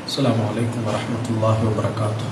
السلام عليكم ورحمة الله وبركاته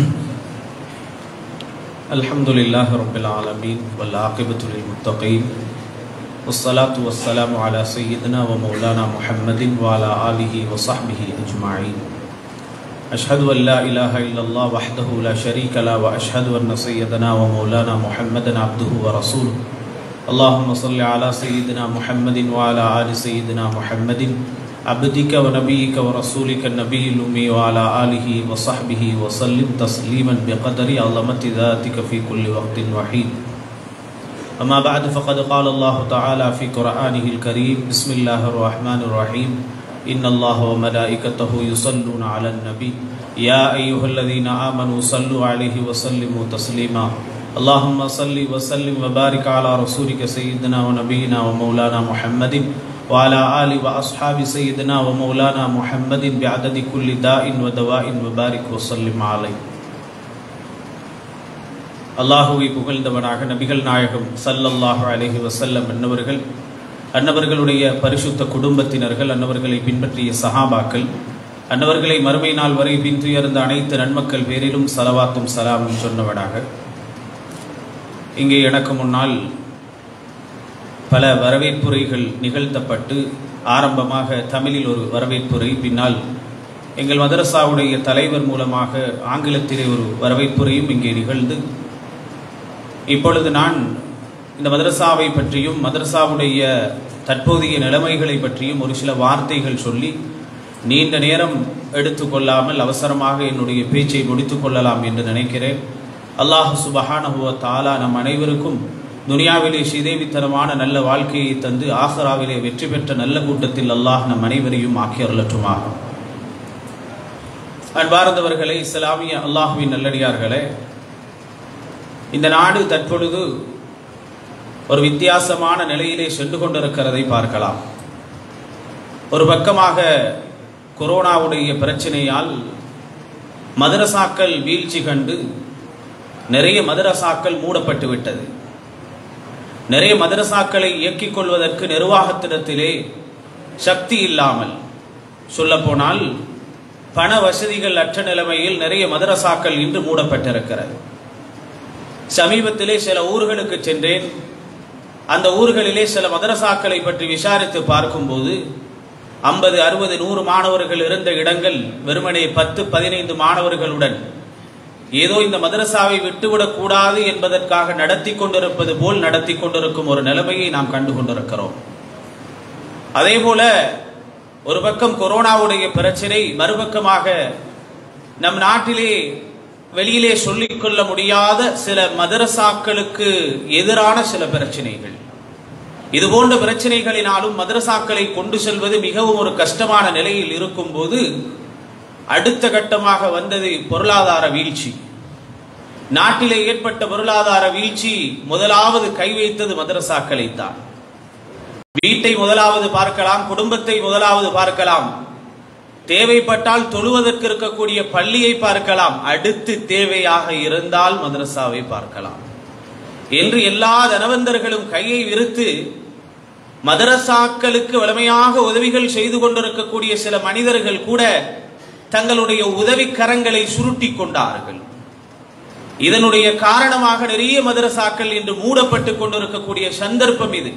الحمد لله رب العالمين والعاقبة للمتقين والصلاة والسلام على سيدنا ومولانا محمد وعلى آله وصحبه أجمعين أشهد أن لا إله إلا الله وحده لا شريك له وأشهد أن سيدنا ومولانا محمدا عبده ورسوله اللهم صل على سيدنا محمد وعلى آل سيدنا محمد عبدك ونبيك ورسولك النبي الأمي وعلى آله وصحبه وسلم تسليما بقدر عظمة ذاتك في كل وقت وحيد أما بعد فقد قال الله تعالى في قرآنه الكريم بسم الله الرحمن الرحيم إن الله وملائكته يصلون على النبي يا أيها الذين آمنوا صلوا عليه وسلموا تسليما اللهم صل وسلم وبارك على رسولك سيدنا ونبينا ومولانا محمد وعلى آل وأصحاب سيدنا ومولانا محمد بعدد كل داء ودواء وبارك وسلم عليه அல்லாஹுவை புகழ்ந்தவனாக நபிகள் நாயகம் சல்லல்லாஹு அலைஹி வசல்லம் என்னவர்கள் அன்னவர்களுடைய பரிசுத்த குடும்பத்தினர்கள் அன்னவர்களை பின்பற்றிய சஹாபாக்கள் அன்னவர்களை மறுமை நாள் வரை பின்துயர்ந்த அனைத்து நன்மக்கள் பேரிலும் சலவாத்தும் சலாமும் சொன்னவனாக இங்கே எனக்கு முன்னால் பல வரவேற்புரைகள் நிகழ்த்தப்பட்டு ஆரம்பமாக தமிழில் ஒரு வரவேற்புரை பின்னால் எங்கள் மதரசாவுடைய தலைவர் மூலமாக ஆங்கிலத்திலே ஒரு வரவேற்புரையும் இங்கே நிகழ்ந்து இப்பொழுது நான் இந்த மதரசாவை பற்றியும் மதரசாவுடைய தற்போதைய நிலைமைகளை பற்றியும் ஒரு சில வார்த்தைகள் சொல்லி நீண்ட நேரம் எடுத்துக்கொள்ளாமல் அவசரமாக என்னுடைய பேச்சை முடித்துக் கொள்ளலாம் என்று நினைக்கிறேன் அல்லாஹ் சுபஹானஹுவ தாலா நம் அனைவருக்கும் துனியாவிலே ஸ்ரீதேவித்தனமான நல்ல வாழ்க்கையை தந்து ஆஹராவிலே வெற்றி பெற்ற நல்ல கூட்டத்தில் அல்லாஹ் நம் அனைவரையும் ஆக்கி அருளற்றுமாக அன்பார்ந்தவர்களே இஸ்லாமிய அல்லாஹுவின் நல்லடியார்களே இந்த நாடு தற்பொழுது ஒரு வித்தியாசமான நிலையிலே சென்று கொண்டிருக்கிறதை பார்க்கலாம் ஒரு பக்கமாக கொரோனாவுடைய பிரச்சனையால் மதரசாக்கள் வீழ்ச்சி கண்டு நிறைய மதரசாக்கள் மூடப்பட்டு விட்டது நிறைய மதரசாக்களை இயக்கிக் கொள்வதற்கு நிர்வாகத்திடத்திலே சக்தி இல்லாமல் சொல்லப்போனால் பண வசதிகள் அற்ற நிலைமையில் நிறைய மதரசாக்கள் இன்று மூடப்பட்டிருக்கிறது சமீபத்திலே சில ஊர்களுக்கு சென்றேன் அந்த ஊர்களிலே சில மதரசாக்களை பற்றி விசாரித்து பார்க்கும்போது ஐம்பது அறுபது நூறு மாணவர்கள் இருந்த இடங்கள் வெறுமனே பத்து பதினைந்து மாணவர்களுடன் ஏதோ இந்த மதரசாவை விட்டுவிடக் கூடாது என்பதற்காக நடத்தி கொண்டிருப்பது போல் நடத்தி கொண்டிருக்கும் ஒரு நிலைமையை நாம் கண்டு கொண்டிருக்கிறோம் அதே போல ஒரு பக்கம் கொரோனாவுடைய பிரச்சனை மறுபக்கமாக நம் நாட்டிலே வெளியிலே சொல்லிக்கொள்ள முடியாத சில மதரசாக்களுக்கு எதிரான சில பிரச்சனைகள் இது போன்ற பிரச்சனைகளினாலும் மதரசாக்களை கொண்டு செல்வது மிகவும் ஒரு கஷ்டமான நிலையில் இருக்கும் போது அடுத்த கட்டமாக வந்தது பொருளாதார வீழ்ச்சி நாட்டிலே ஏற்பட்ட பொருளாதார வீழ்ச்சி முதலாவது கை வைத்தது மதரசாக்களை தான் வீட்டை முதலாவது பார்க்கலாம் குடும்பத்தை முதலாவது பார்க்கலாம் தேவைப்பட்டால் தொழுவதற்கு இருக்கக்கூடிய பள்ளியை பார்க்கலாம் அடுத்து தேவையாக இருந்தால் மதரசாவை பார்க்கலாம் என்று எல்லா தனவந்தர்களும் கையை விரித்து மதரசாக்களுக்கு வலிமையாக உதவிகள் செய்து கொண்டிருக்கக்கூடிய சில மனிதர்கள் கூட தங்களுடைய உதவி கரங்களை சுருட்டி கொண்டார்கள் இதனுடைய காரணமாக நிறைய மதரசாக்கள் இன்று மூடப்பட்டு கொண்டிருக்கக்கூடிய சந்தர்ப்பம் இது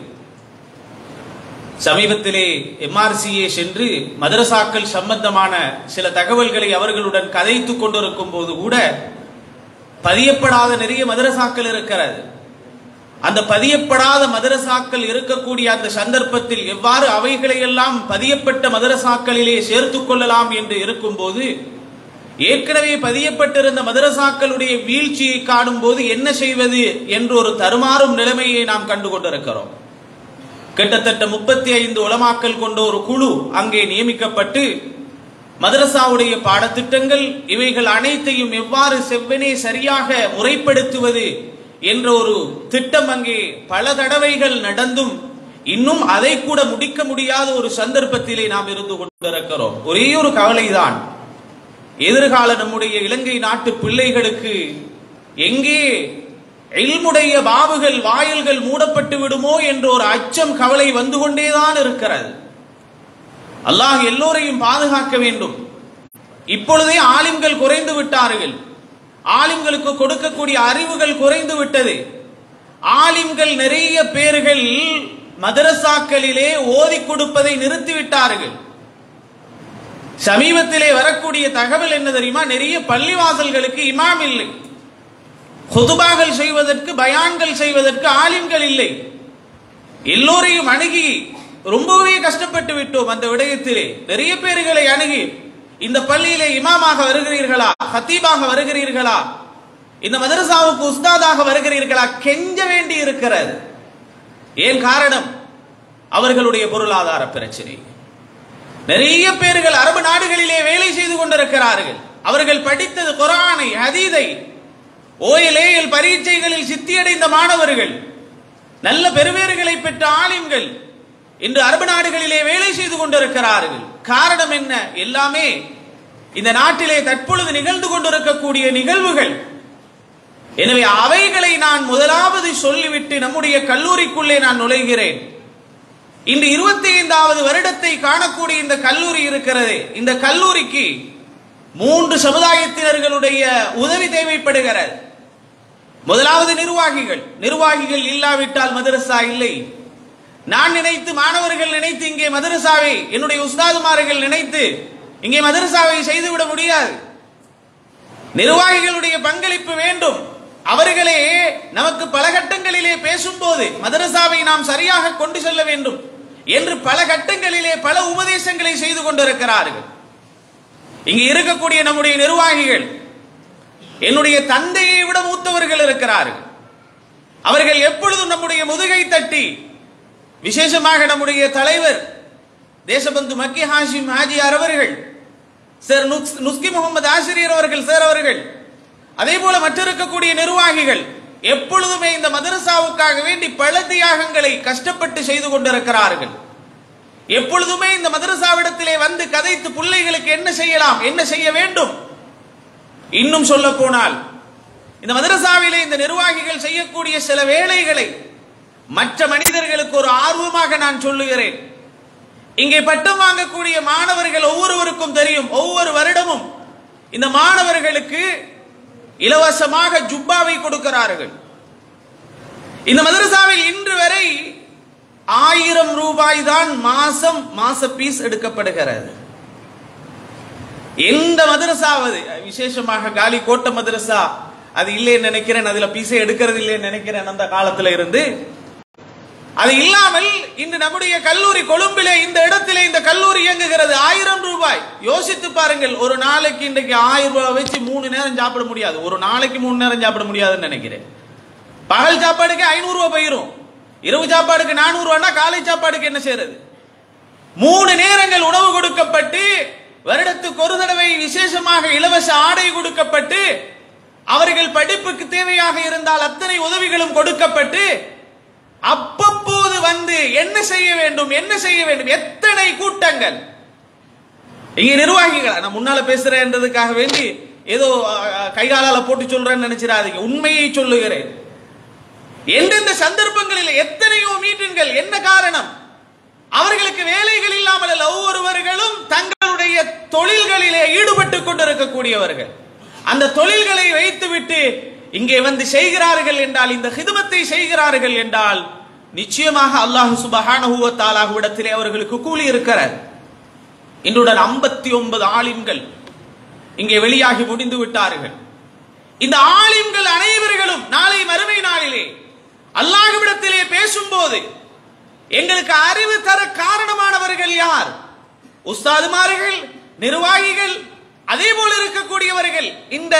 சமீபத்திலே எம்ஆர்சிஏ சென்று மதரசாக்கள் சம்பந்தமான சில தகவல்களை அவர்களுடன் கதைத்துக் கொண்டிருக்கும் போது கூட பதியப்படாத நிறைய மதரசாக்கள் இருக்கிறது அந்த பதியப்படாத மதரசாக்கள் இருக்கக்கூடிய அந்த சந்தர்ப்பத்தில் எவ்வாறு அவைகளை எல்லாம் பதியப்பட்ட மதரசாக்களிலே சேர்த்துக் கொள்ளலாம் என்று இருக்கும்போது ஏற்கனவே பதியப்பட்டிருந்த மதரசாக்களுடைய வீழ்ச்சியை காணும் போது என்ன செய்வது என்று ஒரு தருமாறும் நிலைமையை நாம் கண்டு கொண்டிருக்கிறோம் கிட்டத்தட்ட முப்பத்தி ஐந்து உலமாக்கல் கொண்ட ஒரு குழு அங்கே நியமிக்கப்பட்டு மதரசாவுடைய பாடத்திட்டங்கள் இவைகள் அனைத்தையும் எவ்வாறு செவ்வனே சரியாக முறைப்படுத்துவது என்ற ஒரு திட்டம் அங்கே பல தடவைகள் நடந்தும் இன்னும் அதை கூட முடிக்க முடியாத ஒரு சந்தர்ப்பத்திலே நாம் இருந்து கொண்டிருக்கிறோம் ஒரே ஒரு கவலைதான் எதிர்கால நம்முடைய இலங்கை நாட்டு பிள்ளைகளுக்கு எங்கே இல்முடைய பாபுகள் வாயில்கள் மூடப்பட்டு விடுமோ என்ற ஒரு அச்சம் கவலை வந்து கொண்டேதான் இருக்கிறது அல்லாஹ் எல்லோரையும் பாதுகாக்க வேண்டும் இப்பொழுதே ஆலிம்கள் குறைந்து விட்டார்கள் ஆலிம்களுக்கு கொடுக்கக்கூடிய அறிவுகள் குறைந்து விட்டது ஆலிம்கள் நிறைய பேர்கள் மதரசாக்களிலே ஓதி கொடுப்பதை நிறுத்திவிட்டார்கள் சமீபத்திலே வரக்கூடிய தகவல் என்ன தெரியுமா நிறைய பள்ளிவாசல்களுக்கு இமாம் இல்லை ஹுதுபாகள் செய்வதற்கு பயான்கள் செய்வதற்கு ஆலிம்கள் இல்லை எல்லோரையும் அணுகி ரொம்பவே கஷ்டப்பட்டு விட்டோம் அந்த விடயத்திலே நிறைய பேர்களை அணுகி இந்த பள்ளியிலே இமாமாக வருகிறீர்களா ஹத்தீபாக வருகிறீர்களா இந்த மதரசாவுக்கு உஸ்தாதாக வருகிறீர்களா கெஞ்ச வேண்டி இருக்கிறது ஏன் காரணம் அவர்களுடைய பொருளாதார பிரச்சனை நிறைய பேர்கள் அரபு நாடுகளிலே வேலை செய்து கொண்டிருக்கிறார்கள் அவர்கள் படித்தது குரானை ஹதீதை ஓயலேயில் பரீட்சைகளில் சித்தியடைந்த மாணவர்கள் நல்ல பெருவேறுகளை பெற்ற ஆலிம்கள் இன்று அரபு நாடுகளிலே வேலை செய்து கொண்டிருக்கிறார்கள் காரணம் என்ன எல்லாமே இந்த நாட்டிலே தற்பொழுது நிகழ்ந்து கொண்டிருக்கக்கூடிய நிகழ்வுகள் எனவே அவைகளை நான் முதலாவது சொல்லிவிட்டு நம்முடைய கல்லூரிக்குள்ளே நான் நுழைகிறேன் இன்று இருபத்தி ஐந்தாவது வருடத்தை காணக்கூடிய இந்த கல்லூரி இருக்கிறது இந்த கல்லூரிக்கு மூன்று சமுதாயத்தினர்களுடைய உதவி தேவைப்படுகிறது முதலாவது நிர்வாகிகள் நிர்வாகிகள் இல்லாவிட்டால் மதரசா இல்லை நான் நினைத்து மாணவர்கள் நினைத்து இங்கே மதரசாவை என்னுடைய உஸ்தாதுமார்கள் நினைத்து இங்கே மதரசாவை செய்துவிட முடியாது நிர்வாகிகளுடைய பங்களிப்பு வேண்டும் அவர்களே நமக்கு பல கட்டங்களிலே பேசும்போது மதரசாவை நாம் சரியாக கொண்டு செல்ல வேண்டும் என்று பல கட்டங்களிலே பல உபதேசங்களை செய்து கொண்டிருக்கிறார்கள் இங்கு இருக்கக்கூடிய நம்முடைய நிர்வாகிகள் என்னுடைய தந்தையை விட மூத்தவர்கள் இருக்கிறார்கள் அவர்கள் எப்பொழுதும் நம்முடைய முதுகை தட்டி விசேஷமாக நம்முடைய தலைவர் தேசபந்து மக்கி ஹாஷிம் ஹாஜியார் அவர்கள் சார் நுஸ்- நுஸ்கி முகமது ஆசிரியர் அவர்கள் சார் அவர்கள் அதே போல மற்றிருக்கக்கூடிய நிர்வாகிகள் எப்பொழுதுமே இந்த மதரசாவுக்காக வேண்டி பல தியாகங்களை கஷ்டப்பட்டு செய்து கொண்டிருக்கிறார்கள் எப்பொழுதுமே இந்த மதரசாவிடத்திலே வந்து கதைத்து பிள்ளைகளுக்கு என்ன செய்யலாம் என்ன செய்ய வேண்டும் இன்னும் சொல்ல போனால் இந்த மதரசாவிலே இந்த நிர்வாகிகள் செய்யக்கூடிய சில வேலைகளை மற்ற மனிதர்களுக்கு ஒரு ஆர்வமாக நான் சொல்லுகிறேன் இங்கே பட்டம் வாங்கக்கூடிய மாணவர்கள் ஒவ்வொருவருக்கும் தெரியும் ஒவ்வொரு வருடமும் இந்த மாணவர்களுக்கு இலவசமாக ஜுப்பாவை கொடுக்கிறார்கள் இந்த மதரசாவில் இன்று வரை ஆயிரம் ரூபாய் தான் மாசம் மாச பீஸ் எடுக்கப்படுகிறது எந்த மதரசாவது விசேஷமாக காலி கோட்டை மதரசா அது இல்லைன்னு நினைக்கிறேன் அதுல பீஸே எடுக்கிறது இல்லைன்னு நினைக்கிறேன் அந்த காலத்துல இருந்து அது இல்லாமல் இன்று நம்முடைய கல்லூரி கொழும்பிலே இந்த இடத்திலே இந்த கல்லூரி இயங்குகிறது ஆயிரம் ரூபாய் யோசித்து பாருங்கள் ஒரு நாளைக்கு இன்றைக்கு ஆயிரம் ரூபாய் வச்சு மூணு நேரம் சாப்பிட முடியாது ஒரு நாளைக்கு மூணு நேரம் சாப்பிட முடியாதுன்னு நினைக்கிறேன் பகல் சாப்பாடுக்கு ஐநூறு ரூபாய் போயிரும் இரவு சாப்பாடுக்கு நானூறு ரூபாய்னா காலை சாப்பாடுக்கு என்ன செய்யறது மூணு நேரங்கள் உணவு கொடுக்கப்பட்டு வருடத்துக்கு ஒரு தடவை விசேஷமாக இலவச ஆடை கொடுக்கப்பட்டு அவர்கள் படிப்புக்கு தேவையாக இருந்தால் அத்தனை உதவிகளும் கொடுக்கப்பட்டு அப்பப்போது வந்து என்ன செய்ய வேண்டும் என்ன செய்ய வேண்டும் எத்தனை கூட்டங்கள் இங்க நிர்வாகிகள் நான் முன்னால பேசுறேன்றதுக்காக வேண்டி ஏதோ அஹ், கைகாலால போட்டு சொல்றேன்னு நினைச்சிடாதீங்க உண்மையை சொல்லுகிறேன் எந்தெந்த சந்தர்ப்பங்களில் எத்தனையோ மீட்டிங்கள் என்ன காரணம் அவர்களுக்கு வேலைகள் இல்லாமல் அல்ல ஒவ்வொருவர்களும் தங்களுடைய தொழில்களிலே ஈடுபட்டு கொண்டிருக்கக்கூடியவர்கள் அந்த தொழில்களை வைத்துவிட்டு இங்கே வந்து செய்கிறார்கள் என்றால் இந்த ஹிதமத்தை செய்கிறார்கள் என்றால் நிச்சயமாக அல்லாஹ் சுபஹானஹு வ தஆலாவிடத்திலே அவர்களுக்கு கூலி இருக்கிறார் இன்றுடன் ஐம்பத்தி ஒன்பது ஆலிம்கள் இங்கே வெளியாகி முடிந்து விட்டார்கள் இந்த ஆலிம்கள் அனைவர்களும் நாளை மறுமை நாளிலே அல்லாஹ்விடத்திலே பேசும்போது எங்களுக்கு அறிவு தர காரணமானவர்கள் யார் உஸ்தாதுமார்கள் நிர்வாகிகள் அதே போல இருக்கக்கூடியவர்கள் இந்த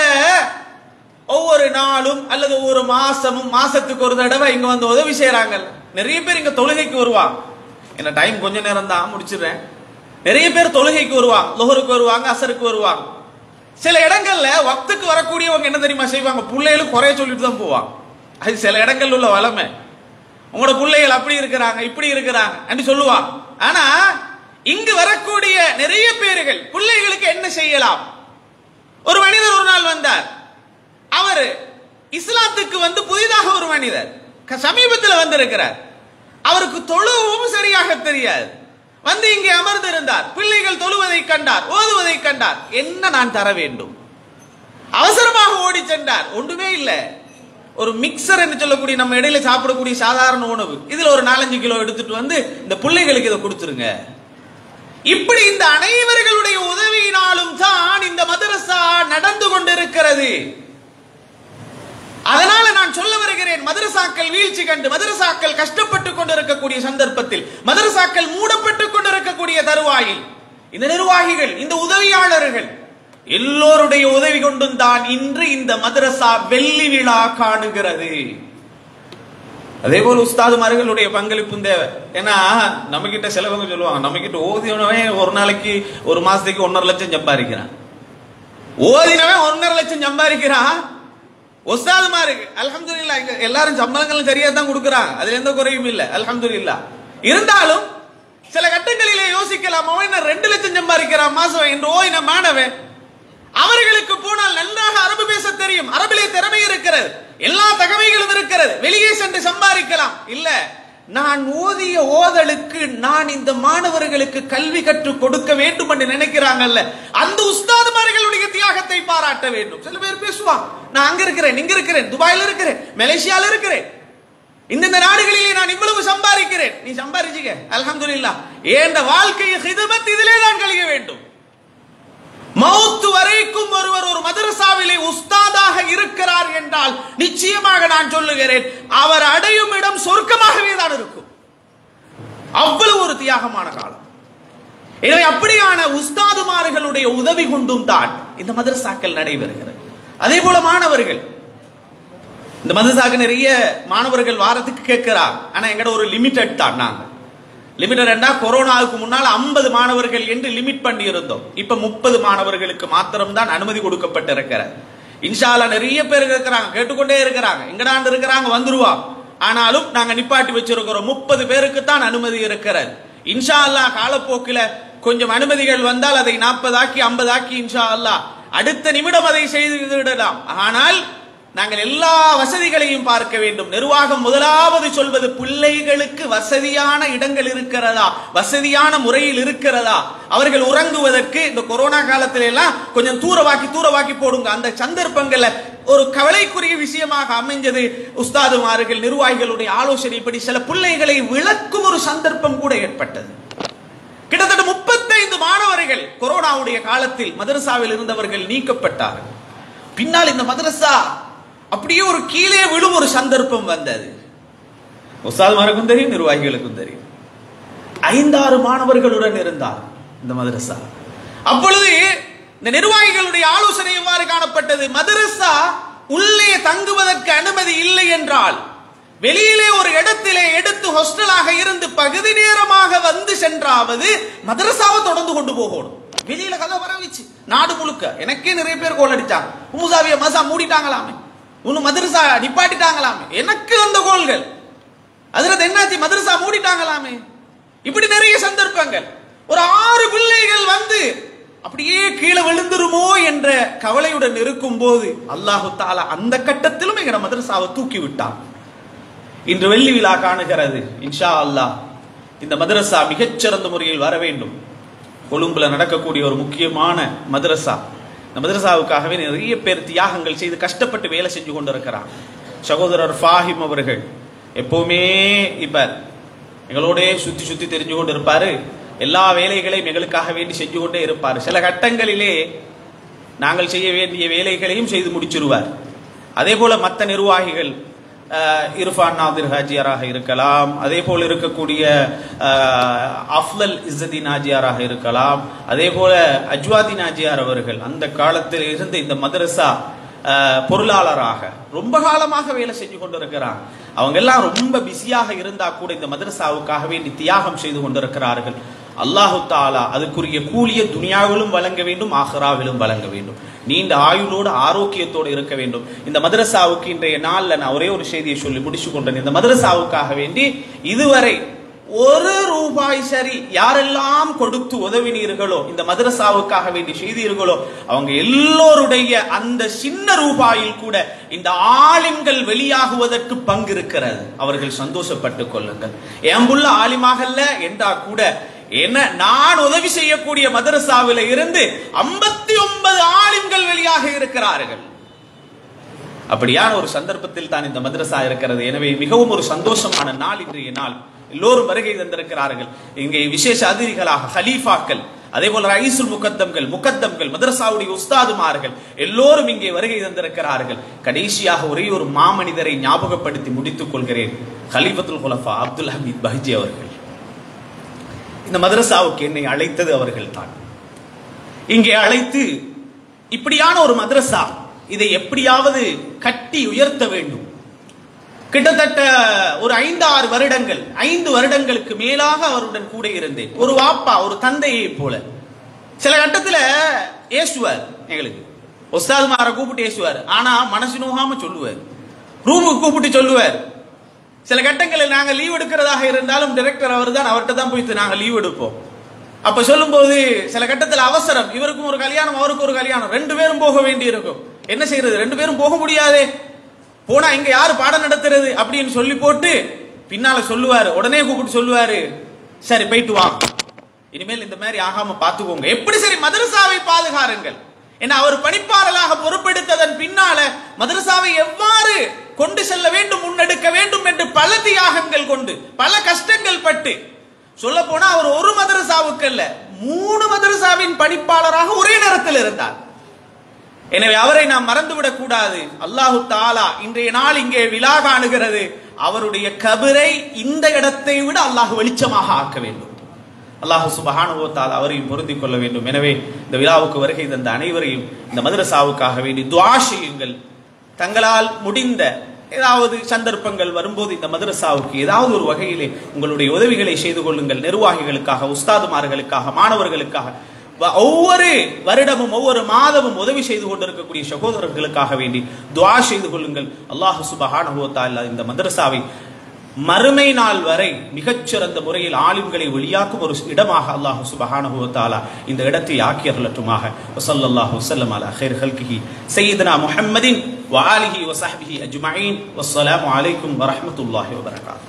ஒவ்வொரு நாளும் அல்லது ஒவ்வொரு மாசமும் மாசத்துக்கு ஒரு தடவை இங்க வந்து உதவி செய்யறாங்க நிறைய பேர் இங்க தொழுகைக்கு வருவாங்க என்ன டைம் கொஞ்ச நேரம் தான் முடிச்சிடுறேன் நிறைய பேர் தொழுகைக்கு வருவாங்க லுஹருக்கு வருவாங்க அசருக்கு வருவாங்க சில இடங்கள்ல வக்துக்கு வரக்கூடியவங்க என்ன தெரியுமா செய்வாங்க பிள்ளைகளும் குறைய சொல்லிட்டு தான் போவாங்க அது சில இடங்கள்ல உள்ள வளமை உங்களோட பிள்ளைகள் அப்படி இருக்கிறாங்க இப்படி இருக்கிறாங்க அப்படி சொல்லுவாங்க ஆனா இங்கு வரக்கூடிய நிறைய பேர்கள் பிள்ளைகளுக்கு என்ன செய்யலாம் ஒரு மனிதர் ஒரு நாள் வந்தார் அவர் இஸ்லாத்துக்கு வந்து புதிதாக ஒரு மனிதர் க- சமீபத்தில் வந்திருக்கிறார் அவருக்கு தொழுவும் சரியாக தெரியாது வந்து இங்கே அமர்ந்திருந்தார் பிள்ளைகள் தொழுவதை கண்டார் ஓதுவதை கண்டார் என்ன நான் தர வேண்டும் அவசரமாக ஓடி சென்றார் ஒன்றுமே இல்லை ஒரு மிக்சர் என்று சொல்லக்கூடிய நம்ம இடையில சாப்பிடக்கூடிய சாதாரண உணவு இதுல ஒரு நாலஞ்சு கிலோ எடுத்துட்டு வந்து இந்த பிள்ளைகளுக்கு இதை கொடுத்துருங்க இப்படி இந்த அனைவர்களுடைய உதவியினாலும் தான் இந்த மதரசா நடந்து கொண்டிருக்கிறது அதனால நான் சொல்ல வருகிறேன் மதரசாக்கள் வீழ்ச்சி கண்டு மதரசாக்கள் கஷ்டப்பட்டு கொண்டிருக்கக்கூடிய சந்தர்ப்பத்தில் மதரசாக்கள் மூடப்பட்டு கொண்டிருக்கக்கூடிய தருவாயில் இந்த நிர்வாகிகள் இந்த உதவியாளர்கள் எல்லோருடைய உதவி கொண்டும் தான் இன்று இந்த மதரசா வெள்ளி விழா காணுகிறது அதே போல உஸ்தாதுமார்களுடைய பங்களிப்பும் தேவை ஏன்னா நம்ம கிட்ட சிலவங்க சொல்லுவாங்க நம்ம கிட்ட ஓதினவன் ஒரு நாளைக்கு ஒரு மாசத்துக்கு ஒன்னரை லட்சம் சம்பாதிக்கிறான் ஓதினவன் ஒன்னரை லட்சம் சம்பாதிக்கிறான் உஸ்தாதுமாருக்கு அல்ஹம்துலில்லாஹ் இங்க எல்லாரும் சம்பளங்கள் சரியா தான் கொடுக்குறாங்க அதுல எந்த குறையும் இல்ல அல்ஹம்துலில்லாஹ் இருந்தாலும் சில கட்டங்களிலே யோசிக்கலாம் அவன் என்ன ரெண்டு லட்சம் சம்பாதிக்கிறான் மாசம் என்று ஓய்ன மாணவன் அவர்களுக்கு போனால் நன்றாக அரபு பேச தெரியும் அரபிலே திறமை இருக்கிறது எல்லா தகமைகளும் இருக்கிறது வெளியே சென்று சம்பாதிக்கலாம் இல்ல நான் ஓதிய ஓதலுக்கு நான் இந்த மாணவர்களுக்கு கல்வி கற்றுக் கொடுக்க வேண்டும் என்று நினைக்கிறாங்கல்ல அந்த உஸ்தாதுமார்களுடைய தியாகத்தை பாராட்ட வேண்டும் சில பேர் பேசுவான் நான் அங்க இருக்கிறேன் இங்க இருக்கிறேன் துபாயில இருக்கிறேன் மலேசியால இருக்கிறேன் இந்தந்த நாடுகளிலே நான் இவ்வளவு சம்பாதிக்கிறேன் நீ சம்பாதிச்சுக்க அல்ஹம்துலில்லாஹ் ஏண்ட வாழ்க்கையை ஹிதமத் இதிலே தான் கழிய வேண்டும் மௌத்து வரைக்கும் ஒருவர் ஒரு மதரசாவிலே உஸ்தாதாக இருக்கிறார் என்றால் நிச்சயமாக நான் சொல்லுகிறேன் அவர் அடையும் இடம் சொர்க்கமாகவே தான் இருக்கும் அவ்வளவு ஒரு தியாகமான காலம் எனவே அப்படியான உஸ்தாதுமார்களுடைய உதவி கொண்டும் தான் இந்த மதரசாக்கள் நடைபெறுகிறது அதே போல மாணவர்கள் இந்த மதரசாக்கு நிறைய மாணவர்கள் வாரத்துக்கு கேட்கிறார் ஆனா எங்கட ஒரு லிமிடெட் தான் நாங்க லிமிட்டட் கொரோனாவுக்கு முன்னால் ஐம்பது மாணவர்கள் என்று லிமிட் பண்ணி இருந்தோம் இப்ப முப்பது மாணவர்களுக்கு மாத்திரம் தான் அனுமதி கொடுக்கப்பட்டிருக்கிறது இன்ஷால்லா நிறைய பேர் இருக்கிறாங்க கேட்டுக்கொண்டே இருக்கிறாங்க எங்கடாண்டு இருக்கிறாங்க வந்துருவா ஆனாலும் நாங்க நிப்பாட்டி வச்சிருக்கிறோம் முப்பது பேருக்கு தான் அனுமதி இருக்கிறது இன்ஷா அல்லாஹ் காலப்போக்கில கொஞ்சம் அனுமதிகள் வந்தால் அதை நாற்பதாக்கி ஐம்பதாக்கி இன்ஷா அல்லாஹ் அடுத்த நிமிடம் அதை செய்து விடலாம் ஆனால் நாங்கள் எல்லா வசதிகளையும் பார்க்க வேண்டும் நிர்வாகம் முதலாவது சொல்வது பிள்ளைகளுக்கு வசதியான இடங்கள் இருக்கிறதா வசதியான முறையில் இருக்கிறதா அவர்கள் உறங்குவதற்கு இந்த கொரோனா காலத்தில எல்லாம் கொஞ்சம் தூரவாக்கி தூரவாக்கி போடுங்க அந்த சந்தர்ப்பங்கள்ல ஒரு கவலைக்குரிய விஷயமாக அமைஞ்சது உஸ்தாதுமார்கள் நிர்வாகிகளுடைய ஆலோசனைப்படி சில பிள்ளைகளை விளக்கும் ஒரு சந்தர்ப்பம் கூட ஏற்பட்டது கிட்டத்தட்ட முப்பத்தைந்து மாணவர்கள் கொரோனாவுடைய காலத்தில் மதரசாவில் இருந்தவர்கள் நீக்கப்பட்டார்கள் பின்னால் இந்த மதரசா அப்படியே ஒரு கீழே விழும் ஒரு சந்தர்ப்பம் வந்தது உஸ்தாதுமாருக்கும் தெரியும் நிர்வாகிகளுக்கும் தெரியும் ஐந்தாறு மாணவர்களுடன் இருந்தார் இந்த மதரசா அப்பொழுது இந்த நிர்வாகிகளுடைய ஆலோசனை எவ்வாறு காணப்பட்டது மதரசா உள்ளே தங்குவதற்கு அனுமதி இல்லை என்றால் வெளியிலே ஒரு இடத்திலே எடுத்து ஹாஸ்டலாக இருந்து பகுதி நேரமாக வந்து சென்றாவது மதரசாவை தொடர்ந்து கொண்டு போகணும் வெளியில கதை வரவிச்சு நாடு முழுக்க எனக்கே நிறைய பேர் கோல் அடிச்சாங்க உமுசாவிய மசா மூடிட்டாங்களாமே இன்னும் மதரசா நிப்பாட்டிட்டாங்களாமே எனக்கு அந்த கோல்கள் அதுல என்னாச்சு மதரசா மூடிட்டாங்களாமே இப்படி நிறைய சந்தர்ப்பங்கள் ஒரு ஆறு பிள்ளைகள் வந்து அப்படியே கீழே விழுந்துருமோ என்ற கவலையுடன் இருக்கும் போது அல்லாஹு தாலா அந்த கட்டத்திலும் எங்க மதரசாவை தூக்கி விட்டான் இன்று வெள்ளி விழா காணுகிறது இன்ஷா அல்லாஹ் இந்த மதரசா மிகச்சிறந்த முறையில் வர வேண்டும் கொழும்புல நடக்கக்கூடிய ஒரு முக்கியமான மதரசா இந்த மதரசாவுக்காகவே நிறைய பேர் தியாகங்கள் செய்து கஷ்டப்பட்டு வேலை செஞ்சு கொண்டிருக்கிறார் சகோதரர் ஃபாஹிம் அவர்கள் எப்பவுமே இப்ப எங்களோடே சுத்தி சுத்தி தெரிஞ்சு கொண்டு இருப்பாரு எல்லா வேலைகளையும் எங்களுக்காக வேண்டி செஞ்சு கொண்டே இருப்பார் சில கட்டங்களிலே நாங்கள் செய்ய வேண்டிய வேலைகளையும் செய்து முடிச்சிருவார் அதே போல மற்ற நிர்வாகிகள் அஹ், இர்ஃபான் நாதிர் ஹாஜியாராக இருக்கலாம் அதே போல இருக்கக்கூடிய அஹ், அஃப்லல் இஸ்ஸதி நாஜியாராக இருக்கலாம் அதே போல அஜ்வாதி நாஜியார் அவர்கள் அந்த காலத்தில் இருந்து இந்த மதரசா அஹ், பொருளாளராக ரொம்ப காலமாக வேலை செஞ்சு கொண்டிருக்கிறாங்க அவங்க எல்லாம் ரொம்ப பிஸியாக இருந்தா கூட இந்த மதரசாவுக்காக வேண்டி தியாகம் செய்து கொண்டிருக்கிறார்கள் அல்லாஹு தாலா அதுக்குரிய கூலிய துனியாவிலும் வழங்க வேண்டும் ஆஹ்ராவிலும் வழங்க வேண்டும் நீண்ட ஆயுளோடு ஆரோக்கியத்தோடு இருக்க வேண்டும் இந்த மதரசாவுக்கு இன்றைய நாள்ல நான் ஒரே ஒரு செய்தியை சொல்லி முடிச்சு கொண்டேன் இந்த மதரசாவுக்காக வேண்டி இதுவரை ஒரு ரூபாய் சரி யாரெல்லாம் கொடுத்து உதவினீர்களோ இந்த மதரசாவுக்காக வேண்டி செய்தீர்களோ அவங்க எல்லோருடைய அந்த சின்ன ரூபாயில் கூட இந்த ஆலிம்கள் வெளியாகுவதற்கு பங்கு இருக்கிறது அவர்கள் சந்தோஷப்பட்டுக் கொள்ளுங்கள் எம்புள்ள ஆலிமாகல்ல என்றா கூட என்ன நான் உதவி செய்யக்கூடிய மதரசாவில இருந்து ஐம்பத்தி ஒன்பது ஆலிம்கள் வெளியாக இருக்கிறார்கள் அப்படியான ஒரு சந்தர்ப்பத்தில் தான் இந்த மதரசா இருக்கிறது எனவே மிகவும் ஒரு சந்தோஷமான நாள் இன்றைய நாள் எல்லோரும் வருகை தந்திருக்கிறார்கள் இங்கே விசேஷ அதிதிகளாக ஹலீஃபாக்கள் அதே போல ரைசுல் முகத்தம்கள் முகத்தம்கள் மதரசாவுடைய உஸ்தாதுமார்கள் எல்லோரும் இங்கே வருகை தந்திருக்கிறார்கள் கடைசியாக ஒரே ஒரு மாமனிதரை ஞாபகப்படுத்தி முடித்துக் கொள்கிறேன் ஹலீஃபத்துல் குலஃபா அப்துல் ஹமீத் பஹ்ஜி அவர்கள் இந்த மதரசாவுக்கு என்னை அழைத்தது அவர்கள் தான் இங்கே அழைத்து இப்படியான ஒரு மதரசா இதை எப்படியாவது கட்டி உயர்த்த வேண்டும் கிட்டத்தட்ட ஒரு ஐந்து ஆறு வருடங்கள் ஐந்து வருடங்களுக்கு மேலாக அவருடன் கூட இருந்தேன் ஒரு வாப்பா ஒரு தந்தையை போல சில கட்டத்துல ஏசுவார் எங்களுக்கு ஒஸ்தாதுமாரை கூப்பிட்டு ஏசுவார் ஆனா மனசு நோகாம சொல்லுவார் ரூமுக்கு கூப்பிட்டு சொல்லுவார் சில கட்டங்களில் நாங்க லீவ் எடுக்கிறதாக இருந்தாலும் டைரக்டர் அவர் தான் அவர்கிட்ட தான் போய் நாங்க லீவ் எடுப்போம் அப்ப சொல்லும்போது சில கட்டத்தில் அவசரம் இவருக்கும் ஒரு கல்யாணம் அவருக்கும் ஒரு கல்யாணம் ரெண்டு பேரும் போக வேண்டி இருக்கும் என்ன செய்யறது ரெண்டு பேரும் போக முடியாதே போனா இங்க யாரு பாடம் நடத்துறது அப்படின்னு சொல்லி போட்டு பின்னால சொல்லுவாரு உடனே கூப்பிட்டு சொல்லுவாரு சரி போயிட்டு வா இனிமேல் இந்த மாதிரி ஆகாம பாத்துக்கோங்க எப்படி சரி மதரசாவை பாதுகாருங்கள் ஏன்னா அவர் பணிப்பாளராக பொறுப்பெடுத்ததன் பின்னால மதரசாவை எவ்வாறு கொண்டு செல்ல வேண்டும் முன்னெடுக்க வேண்டும் என்று பல தியாகங்கள் கொண்டு பல கஷ்டங்கள் பட்டு சொல்ல போனா அவர் ஒரு மதரசாவுக்கு அல்ல மூணு மதரசாவின் பணிப்பாளராக ஒரே நேரத்தில் இருந்தார் எனவே அவரை நாம் மறந்துவிடக் கூடாது அல்லாஹு தாலா இன்றைய நாள் இங்கே விழா காணுகிறது அவருடைய கபிரை இந்த இடத்தை விட அல்லாஹ் வெளிச்சமாக ஆக்க வேண்டும் அல்லாஹு சுபஹானுவோ தாலா அவரையும் பொருந்திக் கொள்ள வேண்டும் எனவே இந்த விழாவுக்கு வருகை தந்த அனைவரையும் இந்த மதரசாவுக்காக வேண்டி துவா செய்யுங்கள் தங்களால் முடிந்த ஏதாவது சந்தர்ப்பங்கள் வரும்போது இந்த மதரசாவுக்கு ஏதாவது ஒரு வகையிலே உங்களுடைய உதவிகளை செய்து கொள்ளுங்கள் நிர்வாகிகளுக்காக உஸ்தாதுமார்களுக்காக மாணவர்களுக்காக வ- ஒவ்வொரு வருடமும் ஒவ்வொரு மாதமும் உதவி செய்து கொண்டிருக்கக்கூடிய சகோதரர்களுக்காக வேண்டி துஆ செய்து கொள்ளுங்கள் அல்லாஹ் சுபஹானஹு வ தஆலா இந்த மதரசாவை மறுமை நாள் வரை மிகச்சிறந்த முறையில் ஆலிம்களை வெளியாக்கும் ஒரு இடமாக அல்லாஹ் சுபஹானஹு வ தஆலா இந்த இடத்தை ஆக்கியர்களட்டுமாக வஸல்லல்லாஹு வஸல்லம் அலா கைர் ஹல்கிஹி சய்யிதனா முஹம்மதின் வ ஆலிஹி வ ஸஹ்பிஹி அஜ்மஈன் வஸ்ஸலாமு அலைக்கும் வ ரஹ்மத்துல்லாஹி வ பரகாத்துஹு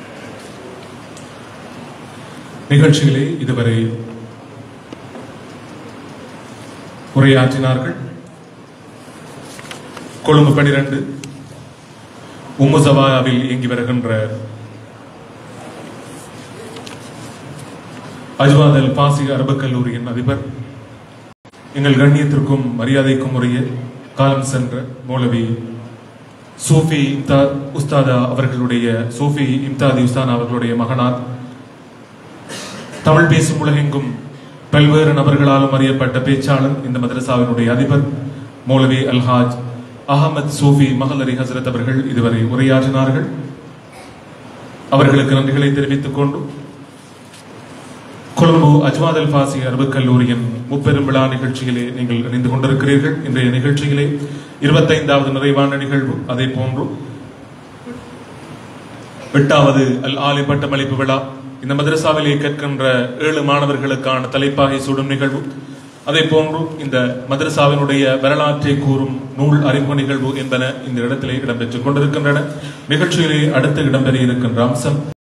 நிகழ்ச்சியிலே இதுவரை உரையாற்றினார்கள் கொழும்பு பனிரெண்டு உம்முசவாவில் இயங்கி வருகின்ற அஜ்வாத் அல் பாசி அரபுக் கல்லூரியின் அதிபர் எங்கள் கண்ணியத்திற்கும் மரியாதைக்கும் உரிய காலம் சென்ற மௌலவி சூஃபி இம்தாத் உஸ்தாதா அவர்களுடைய சூஃபி இம்தாதி உஸ்தானா அவர்களுடைய மகனார் தமிழ் பேசும் உலகெங்கும் பல்வேறு நபர்களாலும் அறியப்பட்ட பேச்சாளர் இந்த மதரசாவினுடைய அதிபர் மௌலவி அல்ஹாஜ் அகமது சூஃபி மகளரி ஹசரத் அவர்கள் இதுவரை உரையாற்றினார்கள் அவர்களுக்கு நன்றிகளை தெரிவித்துக் கொண்டு கொழும்பு அஜ்வாத் அல் ஃபாசி அரபுக் கல்லூரியின் முப்பெரும் விழா நிகழ்ச்சியிலே நீங்கள் இணைந்து கொண்டிருக்கிறீர்கள் இன்றைய நிகழ்ச்சியிலே இருபத்தைந்தாவது நிறைவான நிகழ்வு அதே போன்று எட்டாவது அல் ஆலி பட்டமளிப்பு விழா இந்த மதரசாவிலே கற்கின்ற ஏழு மாணவர்களுக்கான தலைப்பாகை சூடும் நிகழ்வு அதே போன்று இந்த மதரசாவினுடைய வரலாற்றை கூறும் நூல் அறிமுக நிகழ்வு என்பன இந்த இடத்திலே இடம்பெற்றுக் கொண்டிருக்கின்றன நிகழ்ச்சியிலே அடுத்து இடம்பெற இருக்கின்ற அம்சம்